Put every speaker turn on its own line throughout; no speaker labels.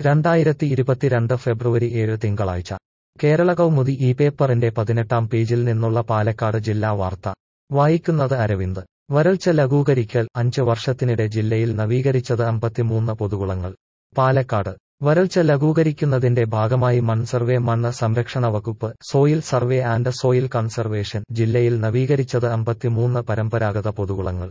രണ്ടായിരത്തി ഇരുപത്തിരണ്ട് ഫെബ്രുവരി ഏഴ് തിങ്കളാഴ്ച കേരള കൗമുദി ഈ പേപ്പറിന്റെ പതിനെട്ടാം പേജിൽ നിന്നുള്ള പാലക്കാട് ജില്ലാ വാർത്ത വായിക്കുന്നത് അരവിന്ദ് വരൾച്ച ലഘൂകരിക്കൽ അഞ്ച് വർഷത്തിനിടെ ജില്ലയിൽ നവീകരിച്ചത് അമ്പത്തിമൂന്ന് പൊതുകുളങ്ങൾ പാലക്കാട് വരൾച്ച ലഘൂകരിക്കുന്നതിന്റെ ഭാഗമായി മൺ സർവേ മണ്ണ് സംരക്ഷണ വകുപ്പ് soil survey and soil conservation ജില്ലയിൽ നവീകരിച്ചത് അമ്പത്തിമൂന്ന് പരമ്പരാഗത പൊതുകുളങ്ങൾ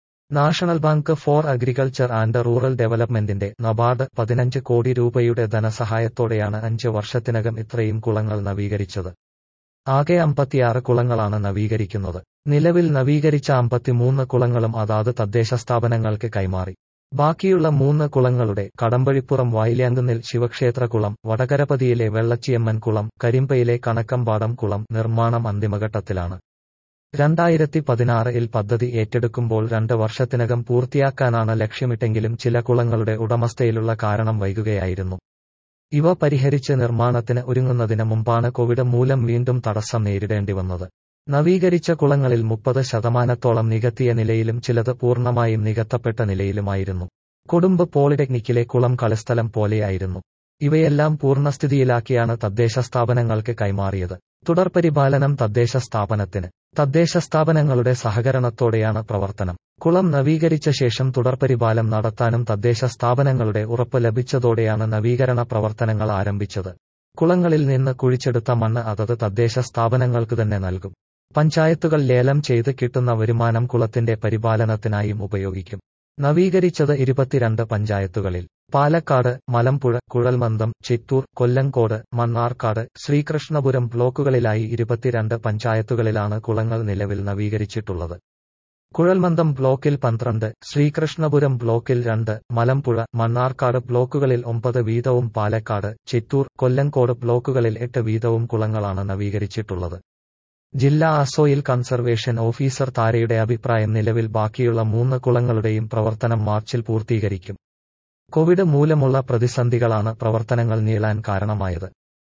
national bank for agriculture and rural ഡെവലപ്മെന്റിന്റെ നബാർഡ് പതിനഞ്ച് കോടി രൂപയുടെ ധനസഹായത്തോടെയാണ് അഞ്ച് വർഷത്തിനകം ഇത്രയും കുളങ്ങൾ നവീകരിച്ചത് ആകെ അമ്പത്തിയാറ് കുളങ്ങളാണ് നവീകരിക്കുന്നത് നിലവിൽ നവീകരിച്ച അമ്പത്തിമൂന്ന് കുളങ്ങളും അതാത് തദ്ദേശ സ്ഥാപനങ്ങൾക്ക് കൈമാറി ബാക്കിയുള്ള മൂന്ന് കുളങ്ങളുടെ കടമ്പഴിപ്പുറം വായില്യാങ്കുന്നിൽ ശിവക്ഷേത്ര കുളം വടകരപതിയിലെ വെള്ളച്ചിയമ്മൻ കുളം കരിമ്പയിലെ കണക്കമ്പാടം കുളം നിർമ്മാണം അന്തിമഘട്ടത്തിലാണ് രണ്ടായിരത്തി പതിനാറിൽ പദ്ധതി ഏറ്റെടുക്കുമ്പോൾ രണ്ട് വർഷത്തിനകം പൂർത്തിയാക്കാനാണ് ലക്ഷ്യമിട്ടെങ്കിലും ചില കുളങ്ങളുടെ ഉടമസ്ഥയിലുള്ള കാരണം വൈകുകയായിരുന്നു ഇവ പരിഹരിച്ച് നിർമ്മാണത്തിന് ഒരുങ്ങുന്നതിന് മുമ്പാണ് കോവിഡ് മൂലം വീണ്ടും തടസ്സം നേരിടേണ്ടി വന്നത് നവീകരിച്ച കുളങ്ങളിൽ മുപ്പത് ശതമാനത്തോളം നികത്തിയ നിലയിലും ചിലത് പൂർണ്ണമായും നികത്തപ്പെട്ട നിലയിലുമായിരുന്നു കൊടുമ്പ് പോളിടെക്നിക്കിലെ കുളം കളിസ്ഥലം പോലെയായിരുന്നു ഇവയെല്ലാം പൂർണ്ണസ്ഥിതിയിലാക്കിയാണ് തദ്ദേശ സ്ഥാപനങ്ങൾക്ക് കൈമാറിയത് തുടർപരിപാലനം തദ്ദേശ സ്ഥാപനത്തിന് തദ്ദേശ സ്ഥാപനങ്ങളുടെ സഹകരണത്തോടെയാണ് പ്രവർത്തനം കുളം നവീകരിച്ച ശേഷം തുടർപരിപാലനം നടത്താനും തദ്ദേശ സ്ഥാപനങ്ങളുടെ ഉറപ്പ് ലഭിച്ചതോടെയാണ് നവീകരണ പ്രവർത്തനങ്ങൾ ആരംഭിച്ചത് കുളങ്ങളിൽ നിന്ന് കുഴിച്ചെടുത്ത മണ്ണ് അതത് തദ്ദേശ സ്ഥാപനങ്ങൾക്ക് തന്നെ നൽകും പഞ്ചായത്തുകൾ ലേലം ചെയ്ത് കിട്ടുന്ന വരുമാനം കുളത്തിന്റെ പരിപാലനത്തിനായും ഉപയോഗിക്കും നവീകരിച്ചത് ഇരുപത്തിരണ്ട് പഞ്ചായത്തുകളിൽ പാലക്കാട് മലമ്പുഴ കുഴൽമന്ദം ചിറ്റൂർ കൊല്ലങ്കോട് മണ്ണാർക്കാട് ശ്രീകൃഷ്ണപുരം ബ്ലോക്കുകളിലായി ഇരുപത്തിരണ്ട് പഞ്ചായത്തുകളിലാണ് കുളങ്ങൾ നിലവിൽ നവീകരിച്ചിട്ടുള്ളത് കുഴൽമന്ദം ബ്ലോക്കിൽ പന്ത്രണ്ട് ശ്രീകൃഷ്ണപുരം ബ്ലോക്കിൽ രണ്ട് മലമ്പുഴ മണ്ണാർക്കാട് ബ്ലോക്കുകളിൽ ഒമ്പത് വീതവും പാലക്കാട് ചിറ്റൂർ കൊല്ലങ്കോട് ബ്ലോക്കുകളിൽ എട്ട് വീതവും കുളങ്ങളാണ് നവീകരിച്ചിട്ടുള്ളത് ജില്ലാ അസോയിൽ കൺസർവേഷൻ ഓഫീസർ താരയുടെ അഭിപ്രായം നിലവിൽ ബാക്കിയുള്ള മൂന്ന് കുളങ്ങളുടെയും പ്രവർത്തനം മാർച്ചിൽ പൂർത്തീകരിക്കും കോവിഡ് മൂലമുള്ള പ്രതിസന്ധികളാണ് പ്രവർത്തനങ്ങൾ നീളാൻ കാരണമായത്